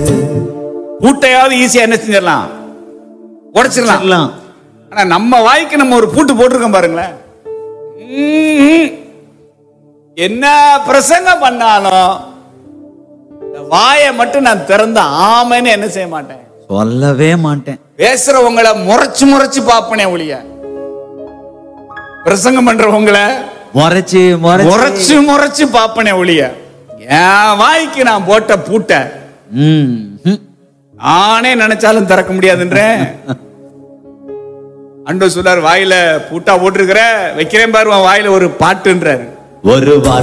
பூட்டையாவது ஈஸியா என்ன செஞ்சிடலாம் உடைச்சிடலாம் எல்லாம் ஆனா நம்ம வாய்க்கு நம்ம ஒரு பூட்டு போட்டிருக்கோம் பாருங்களேன் ம்ம். என்ன பிரசங்கம் பண்ணாலும் இந்த வாயை மட்டும் நான் திறந்த ஆமைன்னு என்ன செய்ய மாட்டேன் சொல்லவே மாட்டேன் பேசுறவங்கள முறைச்சு முறைச்சு பாப்பனே ஒழிய பிரசங்கம் பண்றவங்கள முறைச்சு முறைச்சு முறைச்சு முறைச்சு பாப்பனே ஒழிய என் வாய்க்கு நான் போட்ட பூட்டை ம், ம். நானே நினைச்சாலும் திறக்க முடியாதுன்றேன் அண்டோ சொல்லார் வாயில பூட்டா போட்டிருக்கிற வைக்கிறேன் பாரு உன் வாயில ஒரு பாட்டுன்றாரு ஒரு வார்த்தை